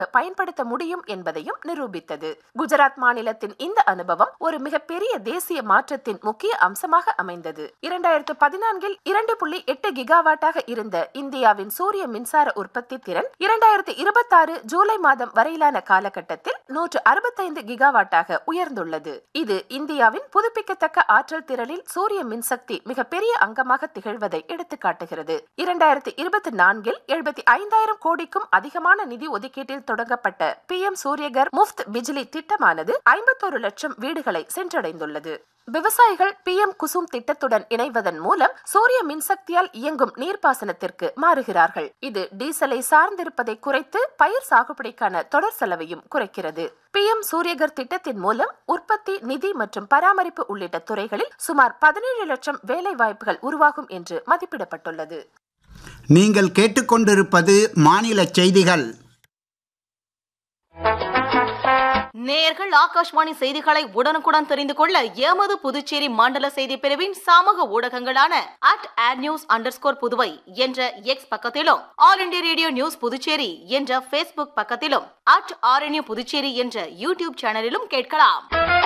பயன்படுத்த முடியும் என்பதையும் நிரூபித்தது குஜராத் மாநிலத்தின் இந்த அனுபவம் ஒரு மிகப்பெரிய தேசிய மாற்றத்தின் முக்கிய அம்சமாக அமைந்தது இரண்டாயிரத்து பதினான்கில் இரண்டு புள்ளி எட்டு கிகாவாட்டாக இருந்த இந்தியாவின் சூரிய மின்சார உற்பத்தி திறன் இரண்டாயிரத்து இருபத்தாறு ஜூலை மாதம் வரையிலான காலகட்டத்தில் நூற்று அறுபத்தைந்து கிகாவாட்டாக உயர்ந்துள்ளது இது இந்தியாவின் புதுப்பிக்கத்தக்க ஆற்றல் திறனில் சூரிய மின்சக்தி மிகப்பெரிய அங்கமாக திகழ்வதை எடுத்துக்காட்டுகிறது இரண்டாயிரத்து இருபத்தி நான்கில் எழுபத்தி ஐந்தாயிரம் கோடிக்கும் அதிகமான நிதி ஒதுக்கீட்டில் தொடங்கப்பட்ட பி எம் சூரியகர் முஃப்த் பிஜிலி திட்டமானது ஐம்பத்தோரு லட்சம் வீடுகளை சென்றடைந்துள்ளது விவசாயிகள் பி எம் குசும் திட்டத்துடன் இணைவதன் மூலம் சூரிய மின்சக்தியால் இயங்கும் நீர்ப்பாசனத்திற்கு மாறுகிறார்கள் இது டீசலை சார்ந்திருப்பதை குறைத்து பயிர் சாகுபடிக்கான தொடர் செலவையும் குறைக்கிறது பி எம் சூரியகர் திட்டத்தின் மூலம் உற்பத்தி நிதி மற்றும் பராமரிப்பு உள்ளிட்ட துறைகளில் சுமார் பதினேழு லட்சம் வேலை வாய்ப்புகள் உருவாகும் என்று மதிப்பிடப்பட்டுள்ளது நீங்கள் கேட்டுக்கொண்டிருப்பது மாநில செய்திகள் நேயர்கள் ஆகாஷ்வாணி செய்திகளை உடனுக்குடன் தெரிந்து கொள்ள எமது புதுச்சேரி மண்டல செய்தி பிரிவின் சமூக ஊடகங்களான at ad news under Puduvai என்ற எக்ஸ் பக்கத்திலும் All India Radio News Puducherry என்ற ஃபேஸ்புக் பக்கத்திலும் அட் ஆர்என்யூ புதுச்சேரி என்ற யூடியூப் சேனலிலும் கேட்கலாம்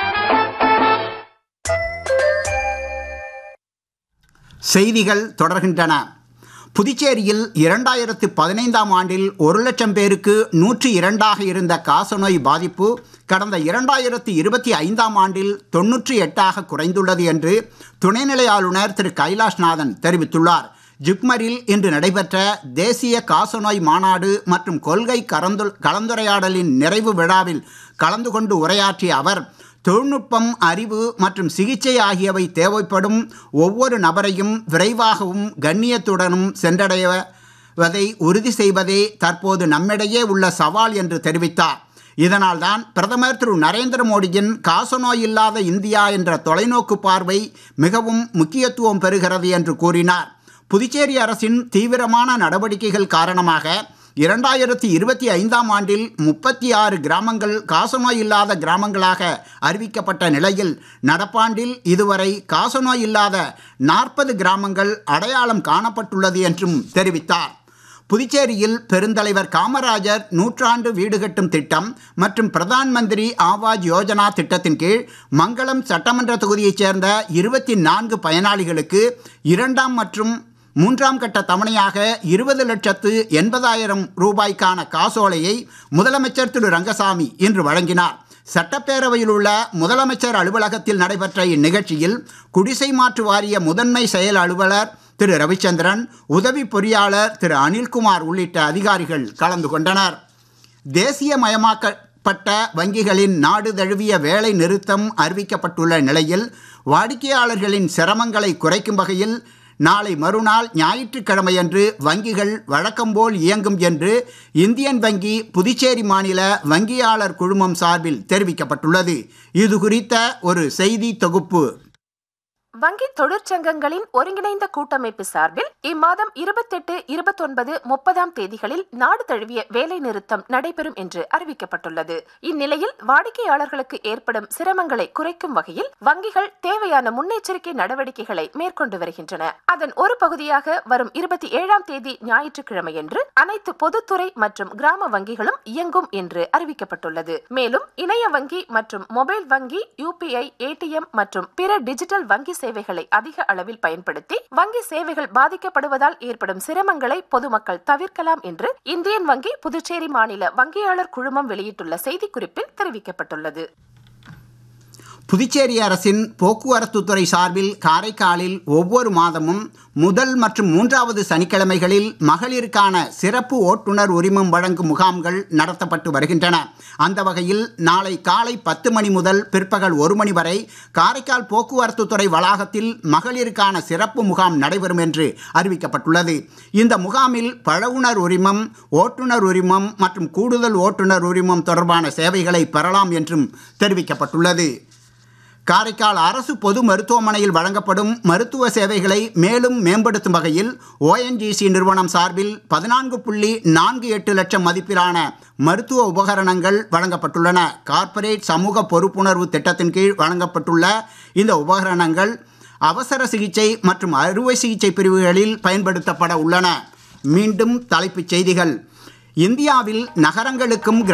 செய்திகள் தொடர்கின்றன புதுச்சேரியில் இரண்டாயிரத்து பதினைந்தாம் ஆண்டில் ஒரு லட்சம் பேருக்கு நூற்றி இரண்டாக இருந்த காசநோய் பாதிப்பு கடந்த இரண்டாயிரத்து இருபத்தி ஐந்தாம் ஆண்டில் தொன்னூற்றி எட்டாக குறைந்துள்ளது என்று துணைநிலை ஆளுநர் திரு கைலாஷ்நாதன் தெரிவித்துள்ளார் ஜிப்மரில் இன்று நடைபெற்ற தேசிய காசநோய் மாநாடு மற்றும் கொள்கை கலந்து கலந்துரையாடலின் நிறைவு விழாவில் கலந்து கொண்டு உரையாற்றிய அவர் தொழில்நுட்பம் அறிவு மற்றும் சிகிச்சை ஆகியவை தேவைப்படும் ஒவ்வொரு நபரையும் விரைவாகவும் கண்ணியத்துடனும் சென்றடைவதை உறுதி செய்வதே தற்போது நம்மிடையே உள்ள சவால் என்று தெரிவித்தார் இதனால்தான் பிரதமர் திரு நரேந்திர மோடியின் காசநோய் இல்லாத இந்தியா என்ற தொலைநோக்கு பார்வை மிகவும் முக்கியத்துவம் பெறுகிறது என்று கூறினார் புதுச்சேரி அரசின் தீவிரமான நடவடிக்கைகள் காரணமாக இரண்டாயிரத்தி இருபத்தி ஐந்தாம் ஆண்டில் முப்பத்தி ஆறு கிராமங்கள் காசநோய் இல்லாத கிராமங்களாக அறிவிக்கப்பட்ட நிலையில் நடப்பாண்டில் இதுவரை காசநோய் இல்லாத நாற்பது கிராமங்கள் அடையாளம் காணப்பட்டுள்ளது என்றும் தெரிவித்தார் புதுச்சேரியில் பெருந்தலைவர் காமராஜர் நூற்றாண்டு வீடு கட்டும் திட்டம் மற்றும் பிரதான் மந்திரி ஆவாஜ் யோஜனா திட்டத்தின் கீழ் மங்களம் சட்டமன்ற தொகுதியைச் சேர்ந்த இருபத்தி நான்கு பயனாளிகளுக்கு இரண்டாம் மற்றும் மூன்றாம் கட்ட தவணையாக இருபது லட்சத்து எண்பதாயிரம் ரூபாய்க்கான காசோலையை முதலமைச்சர் திரு ரங்கசாமி இன்று வழங்கினார் சட்டப்பேரவையில் உள்ள முதலமைச்சர் அலுவலகத்தில் நடைபெற்ற இந்நிகழ்ச்சியில் குடிசை மாற்று வாரிய முதன்மை செயல் அலுவலர் திரு ரவிச்சந்திரன் உதவி பொறியாளர் திரு அனில்குமார் உள்ளிட்ட அதிகாரிகள் கலந்து கொண்டனர் தேசியமயமாக்கப்பட்ட வங்கிகளின் நாடு தழுவிய வேலை நிறுத்தம் அறிவிக்கப்பட்டுள்ள நிலையில் வாடிக்கையாளர்களின் சிரமங்களை குறைக்கும் வகையில் நாளை மறுநாள் ஞாயிற்றுக்கிழமையன்று வங்கிகள் வழக்கம்போல் இயங்கும் என்று இந்தியன் வங்கி புதுச்சேரி மாநில வங்கியாளர் குழுமம் சார்பில் தெரிவிக்கப்பட்டுள்ளது இது குறித்த ஒரு செய்தி தொகுப்பு வங்கி தொழிற்சங்கங்களின் ஒருங்கிணைந்த கூட்டமைப்பு சார்பில் இம்மாதம் இருபத்தெட்டு இருபத்தொன்பது முப்பதாம் தேதிகளில் நாடு தழுவிய வேலை நிறுத்தம் நடைபெறும் என்று அறிவிக்கப்பட்டுள்ளது இந்நிலையில் வாடிக்கையாளர்களுக்கு ஏற்படும் சிரமங்களை குறைக்கும் வகையில் வங்கிகள் தேவையான முன்னெச்சரிக்கை நடவடிக்கைகளை மேற்கொண்டு வருகின்றன அதன் ஒரு பகுதியாக வரும் இருபத்தி ஏழாம் தேதி ஞாயிற்றுக்கிழமையன்று அனைத்து பொதுத்துறை மற்றும் கிராம வங்கிகளும் இயங்கும் என்று அறிவிக்கப்பட்டுள்ளது மேலும் இணைய வங்கி மற்றும் மொபைல் வங்கி யூபிஐ ஏடிஎம் மற்றும் பிற டிஜிட்டல் வங்கி சேவைகளை அதிக அளவில் பயன்படுத்தி வங்கி சேவைகள் பாதிக்கப்படுவதால் ஏற்படும் சிரமங்களை பொதுமக்கள் தவிர்க்கலாம் என்று இந்தியன் வங்கி புதுச்சேரி மாநில வங்கியாளர் குழுமம் வெளியிட்டுள்ள செய்திக்குறிப்பில் தெரிவிக்கப்பட்டுள்ளது புதுச்சேரி அரசின் போக்குவரத்து துறை சார்பில் காரைக்காலில் ஒவ்வொரு மாதமும் முதல் மற்றும் மூன்றாவது சனிக்கிழமைகளில் மகளிருக்கான சிறப்பு ஓட்டுநர் உரிமம் வழங்கும் முகாம்கள் நடத்தப்பட்டு வருகின்றன அந்த வகையில் நாளை காலை பத்து மணி முதல் பிற்பகல் ஒரு மணி வரை காரைக்கால் போக்குவரத்து துறை வளாகத்தில் மகளிருக்கான சிறப்பு முகாம் நடைபெறும் என்று அறிவிக்கப்பட்டுள்ளது இந்த முகாமில் பழகுனர் உரிமம் ஓட்டுநர் உரிமம் மற்றும் கூடுதல் ஓட்டுநர் உரிமம் தொடர்பான சேவைகளை பெறலாம் என்றும் தெரிவிக்கப்பட்டுள்ளது காரைக்கால் அரசு பொது மருத்துவமனையில் வழங்கப்படும் மருத்துவ சேவைகளை மேலும் மேம்படுத்தும் வகையில் ஓஎன்ஜிசி நிறுவனம் சார்பில் பதினான்கு புள்ளி நான்கு எட்டு லட்சம் மதிப்பிலான மருத்துவ உபகரணங்கள் வழங்கப்பட்டுள்ளன கார்ப்பரேட் சமூக பொறுப்புணர்வு திட்டத்தின் கீழ் வழங்கப்பட்டுள்ள இந்த உபகரணங்கள் அவசர சிகிச்சை மற்றும் அறுவை சிகிச்சை பிரிவுகளில் பயன்படுத்தப்பட உள்ளன மீண்டும் தலைப்புச் செய்திகள் இந்தியாவில் நகரங்களுக்கும்